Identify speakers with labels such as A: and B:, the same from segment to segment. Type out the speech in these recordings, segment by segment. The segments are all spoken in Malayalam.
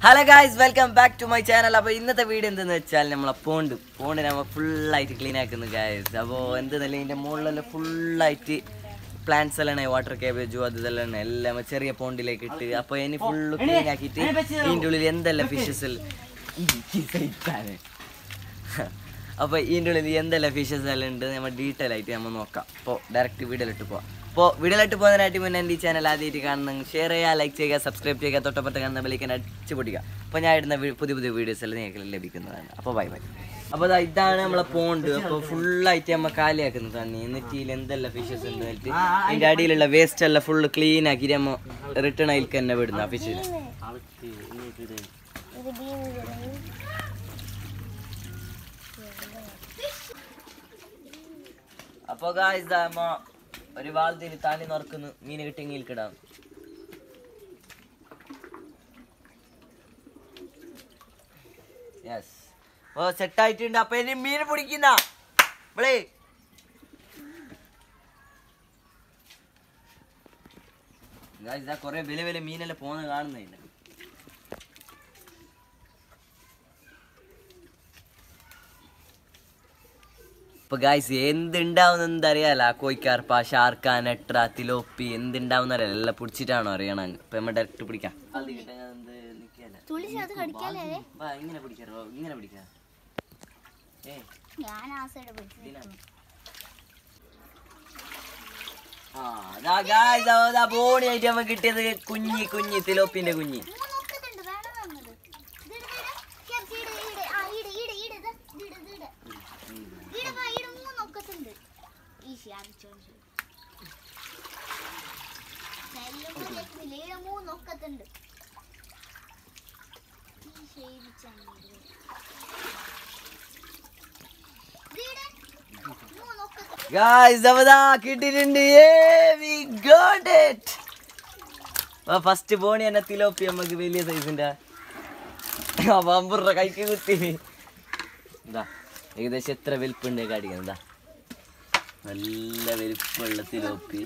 A: Hello guys welcome back to my channel അപ്പോൾ ഇന്നത്തെ വീഡിയോ എന്തെന്ന് വെച്ചാൽ നമ്മളെ പോണ്ട് പോണ്ട് നമ്മൾ ഫുള്ളായിട്ട് ക്ലീൻ ആക്കുന്നു ഗായ്സ് അപ്പോൾ എന്തെന്നല്ല ഇതിൻ്റെ മുകളിലെല്ലാം ഫുള്ളായിട്ട് പ്ലാന്റ്സ് എല്ലാം വാട്ടർ കാബേജും അത് ഇതെല്ലാം എല്ലാം ചെറിയ പോണ്ടിലേക്ക് ഇട്ട് അപ്പോൾ ഇനി ഫുള്ള് ക്ലീൻ ആക്കിയിട്ട് ഇതിൻ്റെ ഉള്ളിൽ എന്തെല്ലാം ഫിഷസ് അപ്പോൾ ഇതിൻ്റെ ഉള്ളിൽ എന്തെല്ലാം ഫിഷസ് എല്ലാം ഉണ്ട് നമ്മൾ ഡീറ്റെയിൽ ആയിട്ട് നമ്മൾ നോക്കാം അപ്പോൾ ഡയറക്റ്റ് വീഡിയോയിലിട്ട് പോവാം അപ്പോൾ വീഡിയോയിലിട്ട് പോകുന്നതിനായിട്ട് മുന്നേ എൻ്റെ ഈ ചാനൽ ആദ്യമായിട്ട് കാണുന്ന ഷെയർ ചെയ്യുക ലൈക്ക് ചെയ്യുക സബ്സ്ക്രൈബ് ചെയ്യുക തൊട്ടപ്പുറത്ത് കാണുന്ന ബെല്ലിക്കാൻ അടിച്ചു പൊടിക്കുക അപ്പോൾ ഞാൻ ഇടുന്ന വി- പുതിയ പുതിയ വീഡിയോസ് എല്ലാം നിങ്ങൾക്ക് ലഭിക്കുന്നതാണ് അപ്പോൾ ബൈ ബൈ അപ്പോൾ ദാ ഇതാണ് നമ്മളെ പോണ്ട് അപ്പോൾ ഫുള്ളായിട്ട് നമ്മൾ കാലിയാക്കുന്നത് തന്നെ എന്നിട്ട് ഇതിൽ എന്തെല്ലാം ഫിഷസ് ഉണ്ട് എന്നിട്ട് അതിൻ്റെ അടിയിലുള്ള വേസ്റ്റ് എല്ലാം ഫുള്ള് ക്ലീൻ ആക്കിയിട്ട് നമ്മൾ റിട്ടേൺ അതിലേക്ക് തന്നെ വിടുന്ന ആ ഫിഷിന് അപ്പൊ ഗായ്സ് അമ്മ ഒരു വാൾത്തിൽ താണ്ടി നോർക്കുന്നു മീന് കിട്ടിയെങ്കിൽ കിടാം യെസ് ഓ സെറ്റ് ആയിട്ടുണ്ട് അപ്പൊ ഇനി മീൻ പിടിക്കുന്ന വിളി ഗായ്സ് ഇതാ കൊറേ വില വില മീനെല്ലാം പോകുന്ന കാണുന്നില്ല ഇപ്പൊ ഗായ്സ് എന്തുണ്ടാവുന്ന എന്തറിയാല കോയിക്കാർപ്പ ഷാർക്ക നെട്ര തിലോപ്പി എന്തുണ്ടാവുന്ന അറിയാലോ എല്ലാം പിടിച്ചിട്ടാണോ അറിയണം ഇപ്പൊ നമ്മ ഡയറക്റ്റ് പിടിക്കാം
B: തുളസി അത് കടിക്കാലേ
A: വാ, ഇങ്ങനെ പിടിക്കാറോ ഇങ്ങനെ പിടിക്കാം ഏ
B: ഞാൻ ആ സൈഡ് പിടിച്ചു
A: ഇതിനാ. ആ അതാ ഗായ്സ് അതാ ബോണി ആയിട്ട് നമ്മ കിട്ടിയത് കുഞ്ഞി കുഞ്ഞി തിലോപ്പിന്റെ കുഞ്ഞി
B: മൂന്നൊക്കത്തുണ്ട് വേണം വന്നത് ഇതിട് ഇതിട് ക്യാപ്സ് ഇട് ഇട് ആ ഇട് ഇട് ഇട് ഇത് ഇട് ഇത് ഇട് ഇട് വാ ഇട് മൂന്നൊക്കത്തുണ്ട് ഈശി ആദിച്ചോണ്ട് ചെല്ലുമ്പോഴേക്കും ഇട മൂന്നൊക്കത്തുണ്ട് ഈശി ആദിച്ചാണ് മൂന്നൊക്കത്തുണ്ട്
A: ഗായ്സ് അവതാ കിട്ടിയിട്ടുണ്ട് വി ഗോട്ട് ഇറ്റ് ഫസ്റ്റ് ബോണി തന്നെ തിലോപ്പി നമുക്ക് വലിയ സൈസിന്റെ പമ്പുറ കൈക്ക് കുത്തി ഇതാ ഏകദേശം എത്ര വലിപ്പുണ്ട് കാണിക്കുന്നത് ഇതാ നല്ല വലിപ്പമുള്ള തിലോപ്പി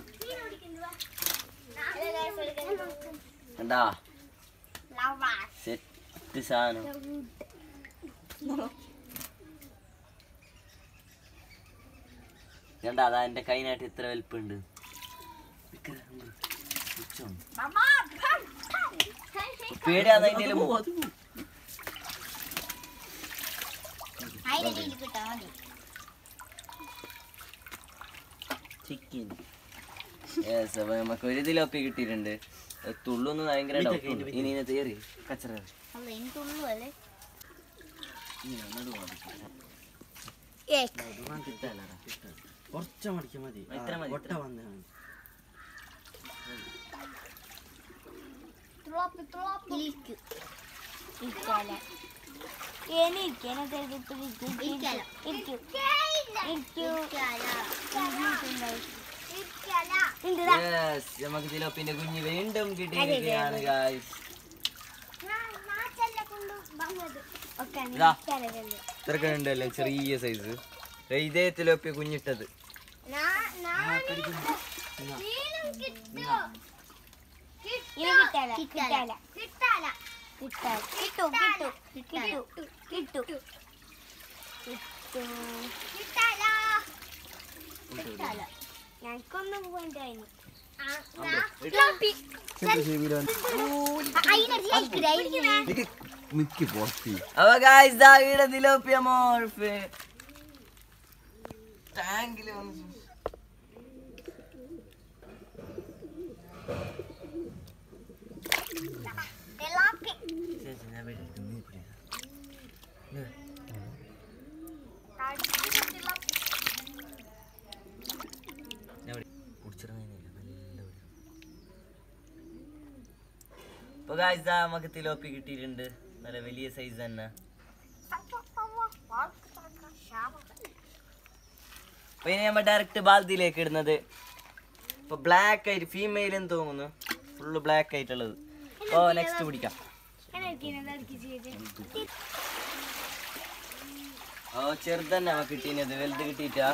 A: കണ്ടാ സെറ്റ് സാധനം കണ്ടാ അതാ എന്റെ കൈനായിട്ട് ഇത്ര വലിപ്പുണ്ട് പേടിയാന്ന് അതിന്റെ ചിക്കൻ യെസ് അപ്പൊ നമുക്ക് ഒരു തിലോപ്പി കിട്ടിയിട്ടുണ്ട് തുള്ളൊന്നും ഭയങ്കര ഡൗട്ട് ഇനി ഇതിനെ തേറി കച്ചറ
B: അല്ല എനിക്കുള്ളൂ അല്ലേ
C: കുറച്ച് മടിക്ക് മതി
A: ഇത്ര മതി,
C: ഒട്ട
A: ഇത്ര.
C: വന്ന്
A: യെസ് നമുക്ക് തിലോപ്പിന്റെ കുഞ്ഞ് വീണ്ടും കിട്ടിയിരിക്കുകയാണ് ഗായ്സ് ഇതാ. ഇത്രയൊക്കെ ഉണ്ടല്ലേ ചെറിയ സൈസ് ഇതേ തിലോപ്പി കുഞ്ഞിട്ടത്
B: ഞങ്ങൾക്കൊന്നും പോയിട്ടായിരുന്നു
C: മിക്കി പുറത്തി
A: അപ്പൊ ഗായ്സ് ദാ ഇവിടെ തിലോപ്പിയ മോർഫ് ടാങ്കില് വന്നു ഇപ്പൊ ഗായ്സ് ദാ നമുക്ക് തിലോപ്പി കിട്ടിയിട്ടുണ്ട് നല്ല വലിയ സൈസ് തന്നെ അപ്പൊ ഇനി നമ്മൾ ഡയറക്റ്റ് ബാൽദിയിലേക്ക് ഇടുന്നത് ഇപ്പൊ ബ്ലാക്ക് ആയിട്ട് ഫീമെയിൽ എന്ന് തോന്നുന്നു ഫുള്ള് ബ്ലാക്ക് ആയിട്ടുള്ളത് ഓ നെക്സ്റ്റ് പിടിക്കാം ഓ ചെറുതന്നെ നമുക്ക് കിട്ടീനത് വലുത് കിട്ടിയിട്ടാ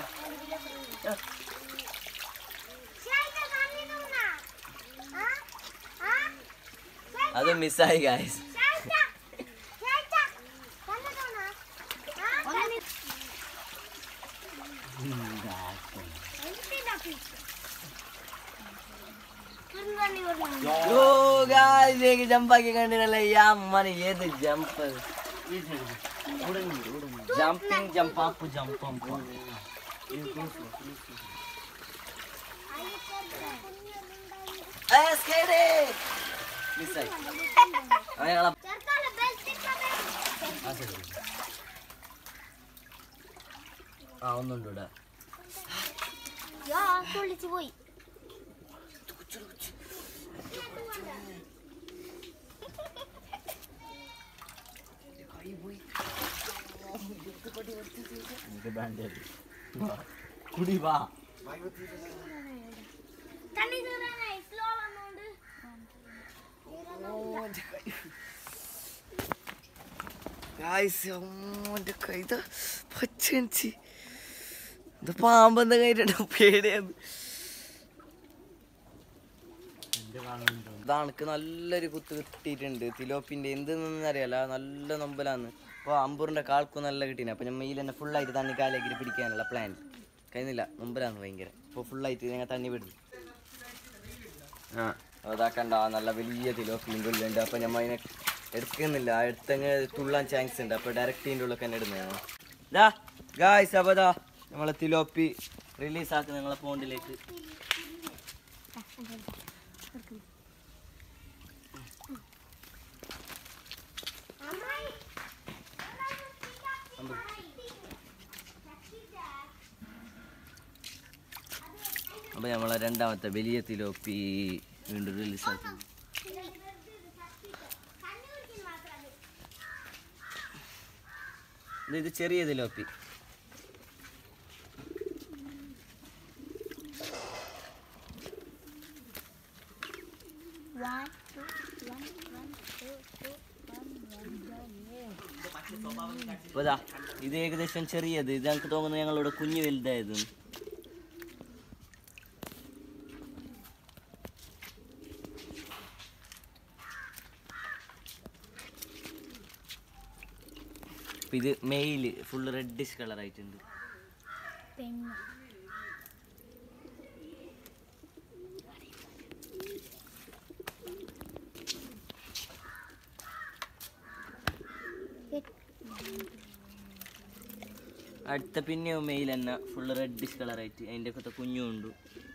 A: അത് മിസ്സായി ഗായ്സ് ഇതിലേക്ക് ജമ്പാക്കി കണ്ടിട്ടല്ല ഈ അമ്മനെ ഏത് ജമ്പ് ജമ്പിങ് ജമ്പാപ്പ് ജമ്പം മിസ്സായി ഞങ്ങളെ
B: ചെറുക്കാലെ ബെൽറ്റ് ഇട്ടേ
A: ആ ശരി ആ ഒന്നുണ്ട് ഇവിടെ
B: യാ പൊളിച്ചു പോയി
A: കുടി വാ
B: തണ്ണി തീരാനായി സ്ലോ വന്നോണ്ട്
A: അമ്മോന്റെ കൈ പച്ചണിച്ച് ഇത് പാമ്പെന്താ കഴിഞ്ഞിട്ട് പേടിയാണ് ഇതാണക്ക് നല്ലൊരു കുത്ത് കിട്ടിയിട്ടുണ്ട് തിലോപ്പിന്റെ എന്തെന്ന് അറിയാല നല്ല നൊമ്പലാന്ന് അപ്പോൾ അമ്പൂറിന്റെ കാൾക്കും നല്ല കിട്ടീനെ അപ്പൊ നമ്മൾ തന്നെ ഫുള്ളായിട്ട് തണ്ണി കാലേക്ക് പിടിക്കാനുള്ള പ്ലാൻ കഴിയുന്നില്ല നൊമ്പലാന്ന് ഭയങ്കര അപ്പോൾ ഫുള്ളായിട്ട് ഞങ്ങൾ തണ്ണി വിടുന്നു ആ അതാക്കണ്ട നല്ല വലിയ തിലോപ്പിയും കൊല്ലുണ്ട് അപ്പൊ ഞമ്മ അതിനെ എടുക്കുന്നില്ല എടുത്തങ്ങ് തുള്ളാൻ ചാൻസ് ഉണ്ട് അപ്പൊ ഡയറക്റ്റ് ഇതിൻ്റെ ഉള്ളിൽ തന്നെ ഇടുന്നതാണ് ദാ ഗായ്സ് അപ്പൊ ദാ നമ്മളെ തിലോപ്പി റിലീസ് ആക്കി ഞങ്ങളെ ഫോണ്ടിലേക്ക് അപ്പൊ നമ്മളെ രണ്ടാമത്തെ വലിയ തിലോപ്പി വീണ്ടും റിലീസ് ആക്കി ഇത് ഇത് ചെറിയ തിലോപ്പി
B: One, two, one, one, two, two, one, one, one, yeah.
A: അപ്പൊ ദാ ഇത് ഏകദേശം ചെറിയത് ഇത് ഞങ്ങൾക്ക് തോന്നുന്നു ഞങ്ങളോട് കുഞ്ഞു വലുതായത് അപ്പൊ ഇത് മെയില് ഫുള്ള് റെഡിഷ് കളർ ആയിട്ടുണ്ട്
B: പെണ്ണ്
A: അടുത്ത പിന്നെയും മെയിൽ തന്നെ ഫുള്ള് റെഡിഷ് കളർ ആയിട്ട് അതിൻ്റെ ഒക്കെ കുഞ്ഞും ഉണ്ട്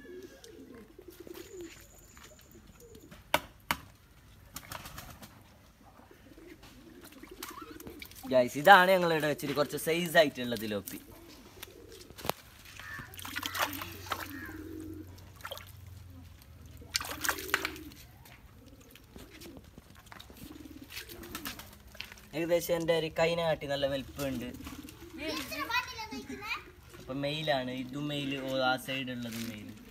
A: ഗൈസ് ഇതാണ് ഞങ്ങളിവിടെ വെച്ചിട്ട് കുറച്ച് സൈസ് ആയിട്ടുള്ള തിലോപ്പി ഏകദേശം എൻ്റെ ഒരു കൈനെ കാട്ടി നല്ല വലിപ്പമുണ്ട് അപ്പൊ മെയിലാണ് ഇതും മെയിൽ ഓ ആ സൈഡ് ഉള്ളതും മെയിൽ